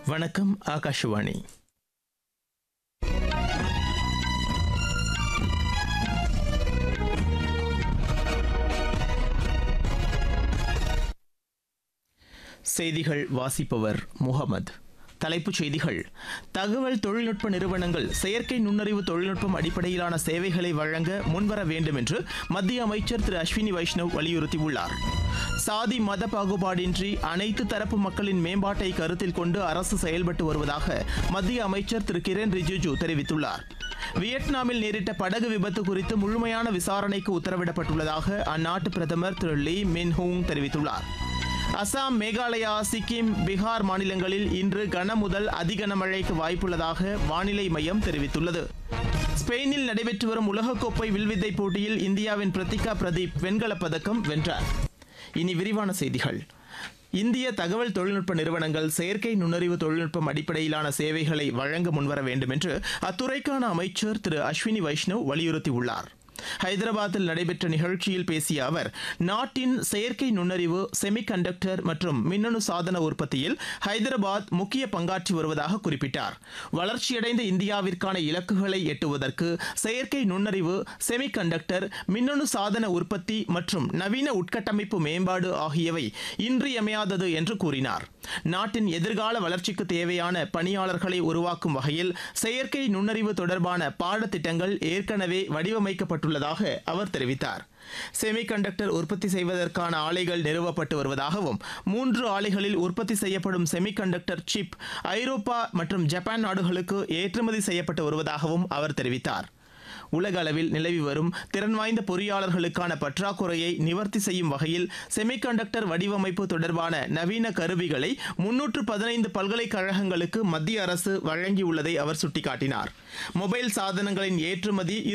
வணக்கம் ஆகாஷவாணி செய்திகள் வாசிப்பவர் முகமது தலைப்புச் செய்திகள் தகவல் தொழில்நுட்ப நிறுவனங்கள் செயற்கை நுண்ணறிவு தொழில்நுட்பம் அடிப்படையிலான சேவைகளை வழங்க முன்வர வேண்டும் என்று மத்திய அமைச்சர் திரு அஸ்வினி வைஷ்ணவ் வலியுறுத்தியுள்ளார் சாதி மத பாகுபாடின்றி அனைத்து தரப்பு மக்களின் மேம்பாட்டை கருத்தில் கொண்டு அரசு செயல்பட்டு வருவதாக மத்திய அமைச்சர் திரு கிரண் ரிஜிஜு தெரிவித்துள்ளார் வியட்நாமில் நேரிட்ட படகு விபத்து குறித்து முழுமையான விசாரணைக்கு உத்தரவிடப்பட்டுள்ளதாக அந்நாட்டு பிரதமர் திரு லீ மின் ஹூங் தெரிவித்துள்ளார் அசாம் மேகாலயா சிக்கிம் பீகார் மாநிலங்களில் இன்று கன முதல் அதிகனமழைக்கு வாய்ப்புள்ளதாக வானிலை மையம் தெரிவித்துள்ளது ஸ்பெயினில் நடைபெற்று வரும் உலகக்கோப்பை வில்வித்தை போட்டியில் இந்தியாவின் பிரத்திகா பிரதீப் வெண்கலப் பதக்கம் வென்றார் இனி விரிவான செய்திகள் இந்திய தகவல் தொழில்நுட்ப நிறுவனங்கள் செயற்கை நுண்ணறிவு தொழில்நுட்பம் அடிப்படையிலான சேவைகளை வழங்க முன்வர வேண்டும் என்று அத்துறைக்கான அமைச்சர் திரு அஸ்வினி வைஷ்ணவ் வலியுறுத்தியுள்ளார் ஹைதராபாத்தில் நடைபெற்ற நிகழ்ச்சியில் பேசிய அவர் நாட்டின் செயற்கை நுண்ணறிவு செமி கண்டக்டர் மற்றும் மின்னணு சாதன உற்பத்தியில் ஹைதராபாத் முக்கிய பங்காற்றி வருவதாக குறிப்பிட்டார் வளர்ச்சியடைந்த இந்தியாவிற்கான இலக்குகளை எட்டுவதற்கு செயற்கை நுண்ணறிவு செமி கண்டக்டர் மின்னணு சாதன உற்பத்தி மற்றும் நவீன உட்கட்டமைப்பு மேம்பாடு ஆகியவை இன்றியமையாதது என்று கூறினார் நாட்டின் எதிர்கால வளர்ச்சிக்கு தேவையான பணியாளர்களை உருவாக்கும் வகையில் செயற்கை நுண்ணறிவு தொடர்பான பாடத்திட்டங்கள் ஏற்கனவே வடிவமைக்கப்பட்டுள்ளதாக அவர் தெரிவித்தார் செமி கண்டக்டர் உற்பத்தி செய்வதற்கான ஆலைகள் நிறுவப்பட்டு வருவதாகவும் மூன்று ஆலைகளில் உற்பத்தி செய்யப்படும் செமி கண்டக்டர் சிப் ஐரோப்பா மற்றும் ஜப்பான் நாடுகளுக்கு ஏற்றுமதி செய்யப்பட்டு வருவதாகவும் அவர் தெரிவித்தார் உலக அளவில் நிலவி வரும் திறன் வாய்ந்த பொறியாளர்களுக்கான பற்றாக்குறையை நிவர்த்தி செய்யும் வகையில் செமிகண்டக்டர் வடிவமைப்பு தொடர்பான நவீன கருவிகளை முன்னூற்று பதினைந்து பல்கலைக்கழகங்களுக்கு மத்திய அரசு வழங்கியுள்ளதை அவர் சுட்டிக்காட்டினார் மொபைல் சாதனங்களின் ஏற்றுமதி